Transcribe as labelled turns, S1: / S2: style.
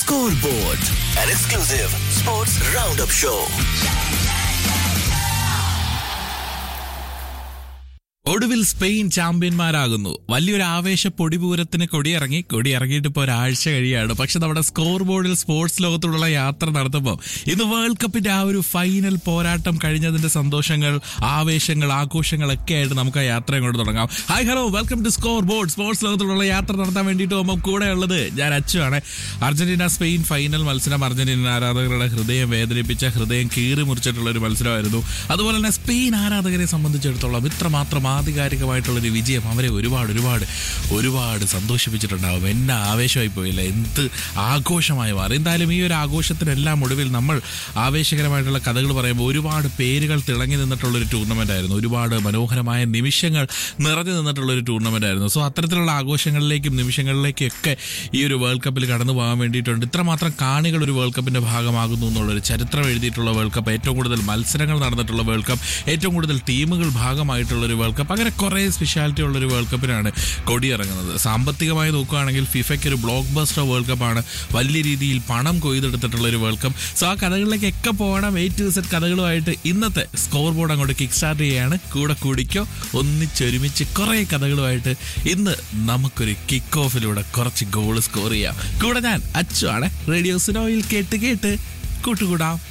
S1: Scoreboard, an exclusive sports roundup show.
S2: ഒടുവിൽ Spain ചാമ്പ്യന്മാരാകുന്നു വലിയൊരു ആവേശ പൊടിപൂരത്തിന് കൊടിയിറങ്ങി കൊടിയിറങ്ങിയിട്ട് ഇപ്പോൾ ഒരാഴ്ച കഴിയാണ് പക്ഷെ നമ്മുടെ സ്കോർ ബോർഡിൽ സ്പോർട്സ് ലോകത്തോടുള്ള യാത്ര നടത്തുമ്പോൾ ഇന്ന് വേൾഡ് കപ്പിന്റെ ആ ഒരു ഫൈനൽ പോരാട്ടം കഴിഞ്ഞതിന്റെ സന്തോഷങ്ങൾ ആവേശങ്ങൾ ആഘോഷങ്ങളൊക്കെ ആയിട്ട് നമുക്ക് ആ യാത്ര അങ്ങോട്ട് തുടങ്ങാം hi hello welcome to scoreboard sports ലോകത്തോടുള്ള യാത്ര നടത്താൻ വേണ്ടിയിട്ട് പോകുമ്പോൾ കൂടെ ഉള്ളത് ഞാൻ അച്ചുവാണ് അർജന്റീന സ്പെയിൻ ഫൈനൽ മത്സരം അർജന്റീന ആരാധകരുടെ ഹൃദയം വേദനിപ്പിച്ച ഹൃദയം കീറി മുറിച്ചിട്ടുള്ള ഒരു മത്സരമായിരുന്നു അതുപോലെ തന്നെ സ്പെയിൻ ആരാധകരെ സംബന്ധിച്ചിടത്തോളം ഇത്രമാത്രം ആധികാരികമായിട്ടുള്ളൊരു വിജയം അവരെ ഒരുപാട് ഒരുപാട് ഒരുപാട് സന്തോഷിപ്പിച്ചിട്ടുണ്ടാവും എന്നെ ആവേശമായി പോയില്ല എന്ത് ആഘോഷമായി മാറി എന്തായാലും ഈ ഒരു ആഘോഷത്തിനെല്ലാം ഒടുവിൽ നമ്മൾ ആവേശകരമായിട്ടുള്ള കഥകൾ പറയുമ്പോൾ ഒരുപാട് പേരുകൾ തിളങ്ങി നിന്നിട്ടുള്ളൊരു ടൂർണമെന്റ് ആയിരുന്നു ഒരുപാട് മനോഹരമായ നിമിഷങ്ങൾ നിറഞ്ഞു നിന്നിട്ടുള്ളൊരു ടൂർണമെന്റ് ആയിരുന്നു സോ അത്തരത്തിലുള്ള ആഘോഷങ്ങളിലേക്കും നിമിഷങ്ങളിലേക്കും ഒക്കെ ഈ ഒരു വേൾഡ് കപ്പിൽ കടന്നു പോകാൻ വേണ്ടിയിട്ടുണ്ട് ഇത്രമാത്രം കാണികൾ ഒരു വേൾഡ് കപ്പിന്റെ ഭാഗമാകുന്നു എന്നുള്ളൊരു ചരിത്രം എഴുതിയിട്ടുള്ള വേൾഡ് കപ്പ് ഏറ്റവും കൂടുതൽ മത്സരങ്ങൾ നടന്നിട്ടുള്ള വേൾഡ് കപ്പ് ഏറ്റവും കൂടുതൽ ടീമുകൾ ഭാഗമായിട്ടുള്ള ഒരു വേൾഡ് കപ്പ് അങ്ങനെ കുറേ സ്പെഷ്യാലിറ്റി ഉള്ള ഒരു വേൾഡ് കപ്പിനാണ് കൊടിയിറങ്ങുന്നത് സാമ്പത്തികമായി നോക്കുകയാണെങ്കിൽ ഫിഫയ്ക്ക് ഒരു ബ്ലോക്ക് ബസ്റ്റർ വേൾഡ് കപ്പാണ് വലിയ രീതിയിൽ പണം കൊയ്തെടുത്തിട്ടുള്ള ഒരു വേൾഡ് കപ്പ് സോ ആ കഥകളിലേക്കൊക്കെ പോകണം എയ്റ്റ് ടു സെറ്റ് കഥകളുമായിട്ട് ഇന്നത്തെ സ്കോർ ബോർഡ് അങ്ങോട്ട് കിക്ക് സ്റ്റാർട്ട് ചെയ്യാണ് കൂടെ കൂടിക്കോ ഒന്നിച്ചൊരുമിച്ച് കുറേ കഥകളുമായിട്ട് ഇന്ന് നമുക്കൊരു കിക്ക് ഓഫിലൂടെ കുറച്ച് ഗോൾ സ്കോർ ചെയ്യാം കൂടെ ഞാൻ അച്ചു ആണ് റേഡിയോ സിനോയിൽ കേട്ട് കേട്ട് കൂട്ടുകൂടാം